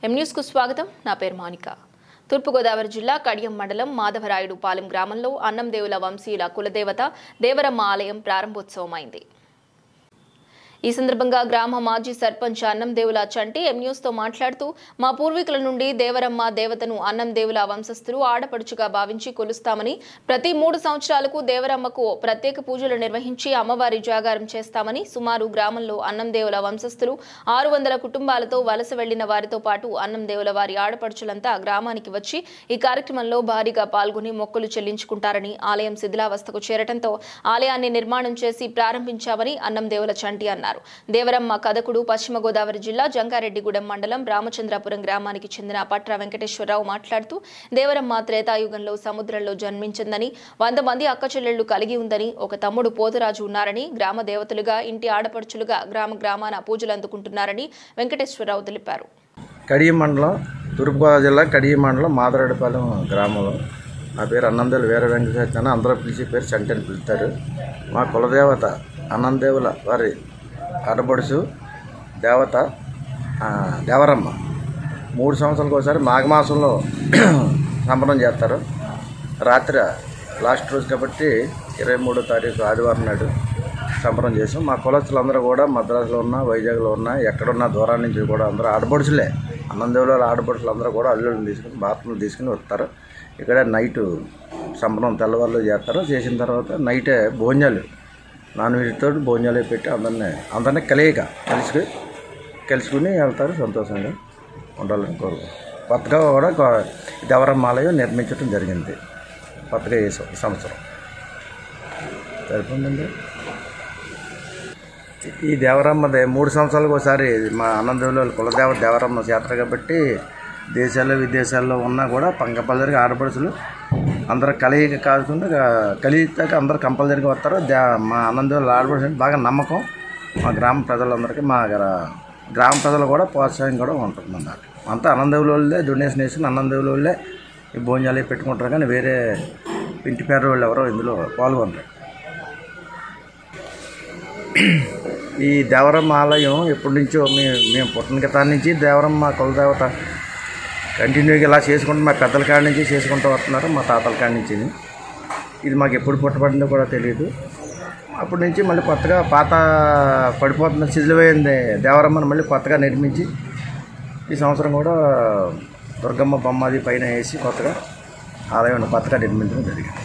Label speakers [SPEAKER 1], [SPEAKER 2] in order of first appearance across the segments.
[SPEAKER 1] ఎం న్యూస్కు స్వాగతం నా పేరు మౌనిక తూర్పుగోదావరి జిల్లా కడియం మండలం మాధవరాయుడు పాలెం గ్రామంలో అన్నం దేవుల వంశీయుల కులదేవత దేవరమ్మ ఆలయం ప్రారంభోత్సవమైంది ఈ సందర్భంగా గ్రామ మాజీ సర్పంచ్ అన్నం దేవుల చంటి ఎం న్యూస్ తో మాట్లాడుతూ మా పూర్వీకుల నుండి దేవరమ్మ దేవతను అన్నం దేవుల వంశస్థులు ఆడపడుచుగా భావించి కొలుస్తామని ప్రతి మూడు సంవత్సరాలకు దేవరమ్మకు ప్రత్యేక పూజలు నిర్వహించి అమ్మవారి జాగారం చేస్తామని సుమారు గ్రామంలో అన్నం దేవుల వంశస్థులు ఆరు వందల కుటుంబాలతో వలస వెళ్లిన వారితో పాటు అన్నం దేవుల వారి ఆడపడుచులంతా గ్రామానికి వచ్చి ఈ కార్యక్రమంలో భారీగా పాల్గొని మొక్కులు చెల్లించుకుంటారని ఆలయం శిథిలావస్థకు చేరటంతో ఆలయాన్ని నిర్మాణం చేసి ప్రారంభించామని అన్నం దేవుల చంటి అన్నారు దేవరమ్మ కథకుడు పశ్చిమ గోదావరి జిల్లా జంగారెడ్డిగూడెం మండలం రామచంద్రాపురం గ్రామానికి చెందిన పట్ర వెంకటేశ్వరరావు మాట్లాడుతూ దేవరమ్మ త్రేతాయుగంలో సముద్రంలో జన్మించిందని వంద మంది అక్కచెల్లెళ్లు కలిగి ఉందని ఒక తమ్ముడు పోతరాజు ఉన్నారని గ్రామ దేవతలుగా ఇంటి ఆడపడుచులుగా గ్రామ గ్రామాన పూజలు అందుకుంటున్నారని వెంకటేశ్వరరావు తెలిపారు
[SPEAKER 2] కడియం మండలం తూర్పుగోదావరి జిల్లా కడియం మండలం మాదరాడిపాలెం గ్రామంలో నా పేరు అన్నందేవులు వీర వెంకటేశ్వర అందరూ పిలిచే పేరు చంటి అని పిలుస్తారు మా కులదేవత అన్నందేవుల వారి ఆడపడుచు దేవత ఆ, దేవరమ్మ మూడు సంవత్సరాలకు ఒకసారి మాఘమాసంలో సంబరం చేస్తారు రాత్రి లాస్ట్ రోజు కాబట్టి ఇరవై మూడో తారీఖు ఆదివారం నాడు సంబరం చేసాం మా కులస్తులందరూ కూడా మద్రాసులో ఉన్న వైజాగ్లో ఉన్న ఎక్కడున్న దూరం నుంచి కూడా అందరూ ఆడపడుచులే అన్నందేవుల ఆడపడుచులు అందరూ కూడా అల్లుళ్ళని తీసుకుని బాత్రూమ్లు తీసుకుని వస్తారు ఇక్కడ నైట్ సంబరం తెల్లవారులు చేస్తారు చేసిన తర్వాత నైటే భోజనాలు నాన్ వెజ్తో భోజనాలు పెట్టి అందరినీ అందరినీ కలియక కలిసి కలుసుకుని వెళ్తారు సంతోషంగా ఉండాలని కోరుకు కొత్తగా కూడా గో- దేవరమ్మ ఆలయం నిర్మించడం జరిగింది కొత్తగా ఈ సం- ఈ సంవత్సరం సరిపోయిందండి ఈ దేవరమ్మది మూడు సంవత్సరాలకు ఒకసారి మా ఆనందంలో కులదేవ దేవరమ్మ జాతర కాబట్టి దేశాల్లో విదేశాల్లో ఉన్నా కూడా కంపల్సరీగా ఆడపడుచులు అందరూ కలియక కాకుండా కలియక అందరూ కంపల్సరీగా వస్తారు దే మా ఆనందంలో ఆడపడుచు అంటే బాగా నమ్మకం మా గ్రామ ప్రజలందరికీ మా గ్రా- గ్రామ ప్రజలు కూడా ప్రోత్సాహం కూడా ఉంటుంది అన్నమాట అంతా ఆనందవులే డొనేషన్ వేసుకుని ఆనందవులే ఈ భోజనాలు అవి పెట్టుకుంటారు కానీ వేరే ఇంటి పేరు వాళ్ళు ఎవరో ఇందులో పాల్గొనరు ఈ దేవరమ్మ ఆలయం ఎప్పటి నుంచో మేము మేము పుట్టిన గతాల నుంచి దేవరమ్మ కులదేవత కంటిన్యూగా ఇలా చేసుకుంటూ మా పెద్దల కాడి నుంచి చేసుకుంటూ వస్తున్నారు మా తాతల కాడి నుంచి ఇది మాకు ఎప్పుడు పుట్టబడిందో కూడా తెలియదు అప్పటి నుంచి మళ్ళీ కొత్తగా పాత పడిపోతున్న శిథిలమైంది దేవరమ్మను మళ్ళీ కొత్తగా నిర్మించి ఈ సంవత్సరం కూడా దుర్గమ్మ బొమ్మ అది పైన వేసి కొత్తగా ఆలయం కొత్తగా నిర్మించడం జరిగింది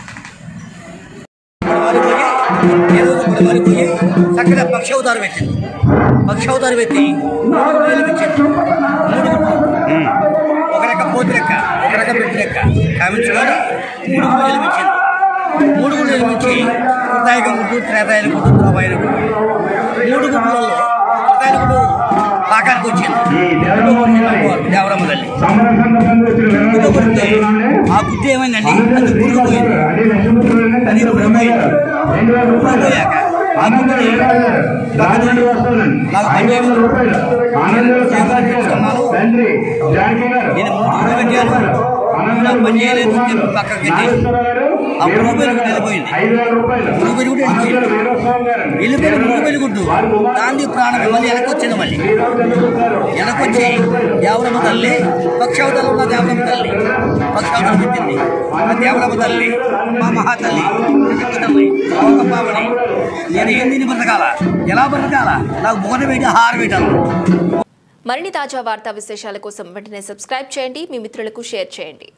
[SPEAKER 3] వారికి చక్కగా పక్షావతారం పెట్టింది పక్షావతారం పెట్టి మూడు వేలు పెట్టింది మూడు గుడ్లు. ఒక రక పోతి లెక్క ఒక రక పెట్టి లెక్క కామించుకొని మూడు గుడ్లు పెట్టింది మూడు గుడ్లు ఎలిపించి కృతాయక గుడ్డు త్రేతాయన గుడ్డు ద్రోపాయన గుడ్డు మూడు గుడ్లలో కృతాయన గుడ్డు పాకానికి వచ్చింది రెండో గుడ్డు అమ్మవారు, దేవరమ్మ తల్లి రెండో గుడ్డు ఆ గుడ్డు ఏమైందండి అది గురుగు పోయింది అది గురుగు పోయింది పోయాక ఆ గుడ్డుని పక్కన నాకు పనిచేయమని నేను మూడు గుడ్లు పెట్టాను నువ్వు నాకు పని చేయలేదు అని చెప్పి పక్కకు పెట్టేసి ఆ రూపాయలు గుడ్డు వెళ్ళిపోయింది రూపాయలు గుడ్డు వెళ్ళిపోయింది వెళ్ళిపోయిన రూపాయలు గుడ్డు దాన్ని ప్రాణం మళ్ళీ వెనక్కి వచ్చింది మళ్ళీ వెనకొచ్చి దేవరమ్మ తల్లి పక్షావతలు ఉన్న దేవరమ్మ తల్లి పక్షావతలు పెట్టింది ఆ దేవరమ్మ తల్లి మా మహాతల్లి జగత్తమ్మ, లోకపావని నేను ఏం తిని బ్రతకాల ఎలా బ్రతకాల నాకు బోన పెట్టి ఆహారం పెట్టాను
[SPEAKER 1] మరిన్ని తాజా వార్తా విశేషాల కోసం వెంటనే సబ్స్క్రైబ్ చేయండి మీ మిత్రులకు షేర్ చేయండి